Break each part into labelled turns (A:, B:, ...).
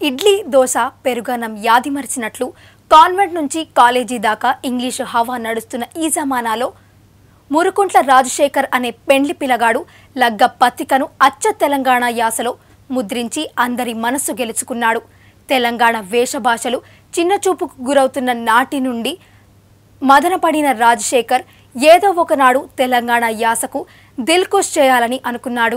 A: ఇడ్లీ దోశ పెరుగన్నం యాదిమరిచినట్లు కాన్వెంట్ నుంచి కాలేజీ దాకా ఇంగ్లీషు హవా నడుస్తున్న ఈ జమానాలో మురుకుంట్ల రాజశేఖర్ అనే పెండ్లి పిల్లగాడు లగ్గ పత్రికను అచ్చ తెలంగాణ యాసలో ముద్రించి అందరి మనస్సు గెలుచుకున్నాడు తెలంగాణ వేషభాషలు చిన్నచూపుకు గురవుతున్న నాటి నుండి మదనపడిన రాజశేఖర్ ఏదో ఒకనాడు తెలంగాణ యాసకు దిల్కుష్ చేయాలని అనుకున్నాడు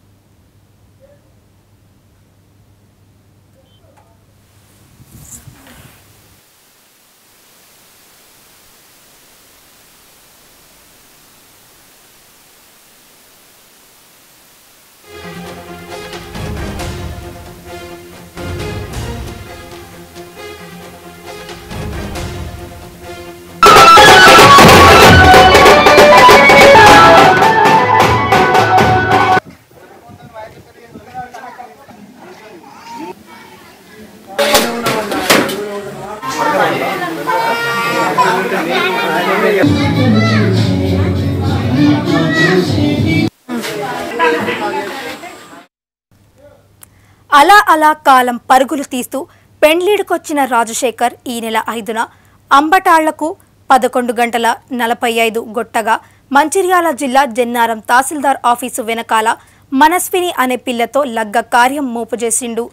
A: అలా అలా కాలం పరుగులు తీస్తూ పెండ్లీడుకొచ్చిన రాజశేఖర్ ఈ నెల ఐదున అంబటాళ్లకు పదకొండు గంటల నలభై ఐదు గొట్టగా మంచిర్యాల జిల్లా జన్నారం తహసీల్దార్ ఆఫీసు వెనకాల మనస్విని అనే పిల్లతో లగ్గ కార్యం మోపుజేసిండు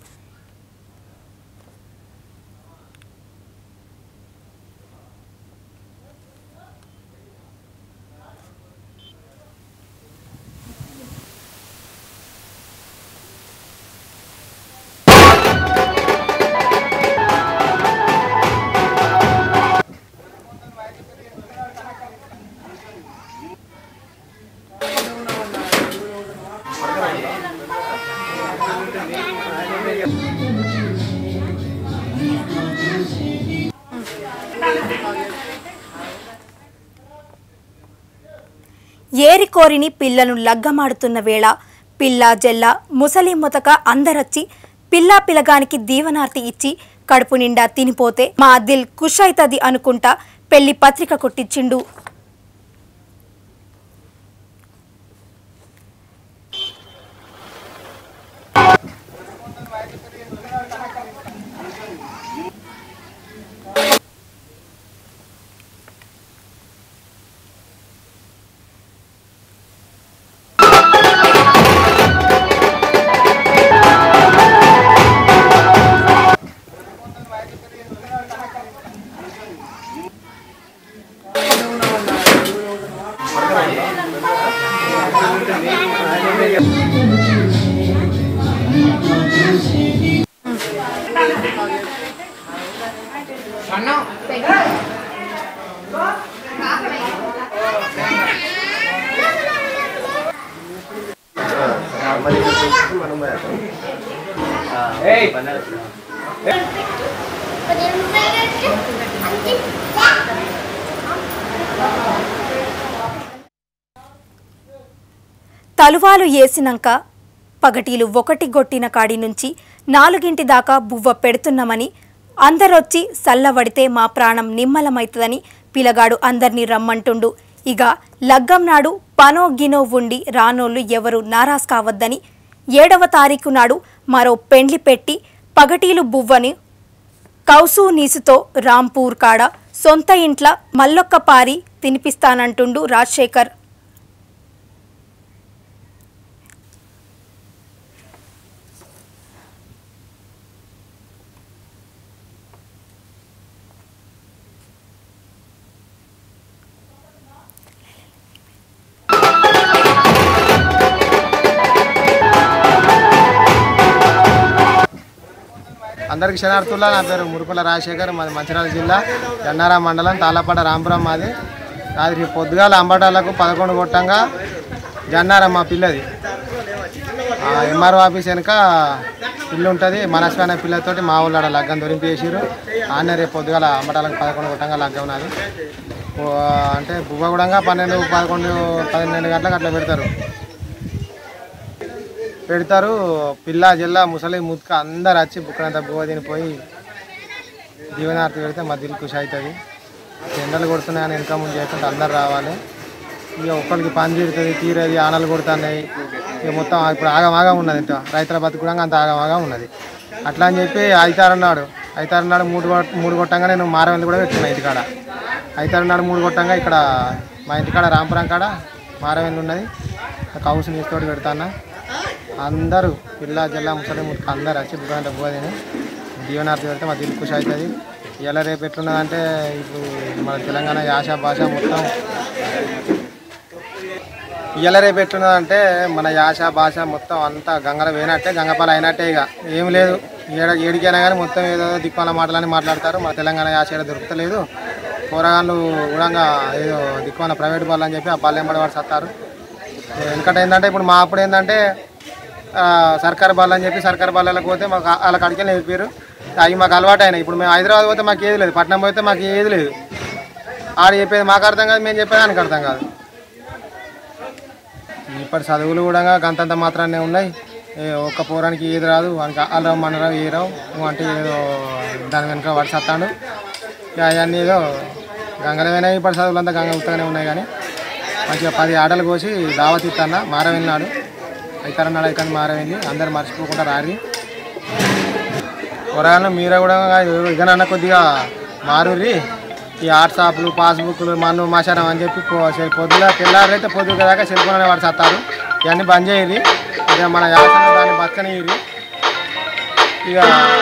A: ఏరి కోరిని పిల్లను లగ్గమాడుతున్న వేళ పిల్ల జెల్ల ముసలి ముతక అందరొచ్చి పిల్లా పిలగానికి దీవనార్తి ఇచ్చి కడుపు నిండా తినిపోతే మా దిల్ ఖుష్ అవుతుంది అనుకుంటా పెళ్లి పత్రిక కొట్టించిండు తలువాలు ఏసినంక పగటీలు ఒకటి గొట్టిన కాడి నుంచి నాలుగింటి దాకా బువ్వ పెడుతున్నామని అందరొచ్చి సల్లవడితే మా ప్రాణం నిమ్మలమైతదని పిలగాడు అందర్నీ రమ్మంటుండు ఇక లగ్గం నాడు పనో గినో ఉండి రానోళ్ళు ఎవరు నారాజ్ కావద్దని ఏడవ తారీఖు నాడు మరో పెండ్లి పెట్టి పగటీలు బువ్వని కౌసు నీసుతో రాంపూర్ కాడ సొంత ఇంట్ల మల్లొక్క పారి తినిపిస్తానంటుండు రాజశేఖర్
B: అందరికి శనార్థుల్లా నా పేరు మురుకుల రాజశేఖర్ మాది మంచిర్యాల జిల్లా జన్నారా మండలం తాళ్ళపాట రాంపురం మాది అది రేపు పొద్దుగాల అంబటాలకు పదకొండు కొట్టంగా జన్నారం మా పిల్లది ఎంఆర్ఓ ఆఫీస్ వెనుక ఇల్లు ఉంటుంది మనస్వి అనే పిల్లతోటి మా ఊళ్ళో ఆడ లగ్గం దొరికి వేసిరు ఆనే రేపు పొద్దుగాల అంబటాలకు పదకొండు కొట్టంగా లగ్గం ఉన్నది ఓ, అంటే బువ్వ కూడా పన్నెండు పదకొండు పన్నెండు గంటలకు అట్లా పెడతారు పెడతారు పిల్ల జిల్లా ముసలి ముత్క అందరు వచ్చి బుక్కనంత బువ్వ తినిపోయి దీవెనార్తి పెడితే మా దిల్ ఖుషి అవుతుంది ఎండలు కొడుతున్నాయని వెనక ముందు చేయకుండా అందరు రావాలి ఇక ఒక్కరికి పని తీరుతుంది తీరేది ఆనలు కొడుతున్నాయి ఇక మొత్తం ఇప్పుడు ఆగమాగా ఉన్నది ఇంత రైతుల బతుకు కూడా అంత ఆగమాగా ఉన్నది అట్లా అని చెప్పి అవుతారన్నాడు అవుతారన్నాడు మూడు కొట్- మూడు కొట్టంగా నేను మారవెల్లి కూడా పెట్టుకున్నా ఇంటికాడ అవుతారన్నాడు మూడు కొట్టంగా ఇక్కడ మా ఇంటికాడ రాంపురం కాడ మారవెల్లి ఉన్నది కౌసు నీస్తోటి పెడతాను అందరూ పిల్ల జిల్లా ముసలి ముట్టుకు అందరు వచ్చి బుధంట పోదని దీవనార్థి పెడితే మా దిల్ ఖుషి అవుతుంది ఇలా రేపు ఎట్లున్నదంటే ఇప్పుడు మన తెలంగాణ యాస భాష మొత్తం ఇయ్యాల రేపు ఎట్లున్నదంటే మన యాస భాష మొత్తం అంతా గంగల పోయినట్టే గంగపాల అయినట్టే ఇక ఏం లేదు ఏడ ఏడికైనా కానీ మొత్తం ఏదో దిక్పాల మాటలని మాట్లాడతారు మన తెలంగాణ యాస ఏడ దొరుకుతలేదు కూరగాయలు కూడా ఏదో దిక్కుమాల ప్రైవేట్ బాల్ అని చెప్పి ఆ బాల్ ఎంబడి వాడు సత్తారు వెనకట ఏంటంటే ఇప్పుడు మా అప్పుడు ఏంటంటే ఆ, సర్కారు బాల్ అని చెప్పి సర్కారు బాళ్ళకి పోతే మాకు ఆ- వాళ్ళకి అడిగే నేర్పారు అవి మాకు అలవాటు అయినాయి ఇప్పుడు మేము హైదరాబాద్ పోతే మాకు ఏది లేదు పట్నం పోతే మాకు ఏది లేదు ఆడు చెప్పేది మాకు అర్థం కాదు మేము చెప్పేది ఆయనకు అర్థం కాదు ఇప్పటి చదువులు కూడా గంతంత మాత్రానే ఉన్నాయి ఏ ఒక్క పోరానికి ఏది రాదు వానికి వాళ్ళు రమ్మనరావు ఏ రావు నువ్వు అంటే ఏదో దాని వెనుక వాడు సత్తాడు ఇక అవన్నీ ఏదో గంగలమైనా ఇప్పటి చదువులు అంతా గంగ ఉత్తగానే ఉన్నాయి కానీ మంచిగా పది ఆటలు కోసి దావత్ ఇస్తాన్న మారవెళ్ళినాడు అయితారన్నాడు అయితే మారవెళ్ళి అందరు మర్చిపోకుండా రారి కూరగాయలు మీరే కూడా ఇదనన్నా కొద్దిగా మారుర్రి ఈ వాట్సాప్లు పాస్బుక్లు మన్ను మాచారం అని చెప్పి పో- సెల్ పొద్దున తెల్లారైతే పొద్దున దాకా సెల్ ఫోన్ వాడు సత్తారు ఇవన్నీ బంద్ చేయరి ఇక మన యాసన దాన్ని బతకనియ్యి ఇక